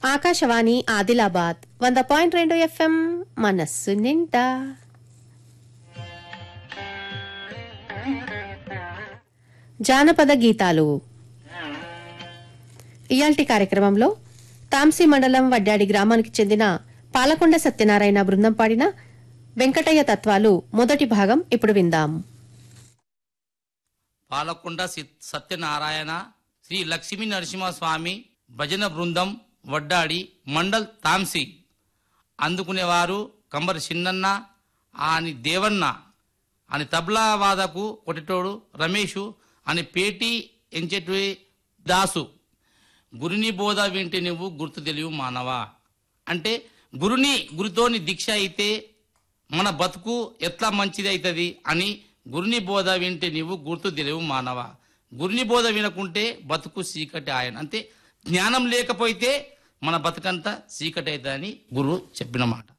ఆకాశవాణి ఆదిలాబాద్ వంద పాయింట్ రెండు ఎఫ్ఎం మనస్సు నిండా జానపద గీతాలు ఇయాల్టి కార్యక్రమంలో తాంసీ మండలం వడ్డాడి గ్రామానికి చెందిన పాలకొండ సత్యనారాయణ బృందం పాడిన వెంకటయ్య తత్వాలు మొదటి భాగం ఇప్పుడు విందాం పాలకొండ సి- సత్యనారాయణ శ్రీ లక్ష్మీ నరసింహస్వామి భజన బృందం వడ్డాడి మండల్ తాంసి అందుకునేవారు కంబరి చిన్నన్న అని దేవన్న అని తబలా వాదకు కొట్టేటోడు రమేషు అని పేటి ఎంచెటి దాసు గురుని బోధ వింటే నువ్వు గుర్తు తెలియవు మానవా అంటే గురుని గురుతోని దీక్ష అయితే మన బతుకు ఎట్లా మంచిది అవుతుంది అని గురుని బోధ వింటే నీవు గుర్తు తెలియవు మానవ గురుని బోధ వినకుంటే బతుకు చీకటి ఆయన అంటే జ్ఞానం లేకపోతే మన బతుకంతా చీకటి అవుతుందని గురువు చెప్పిన మాట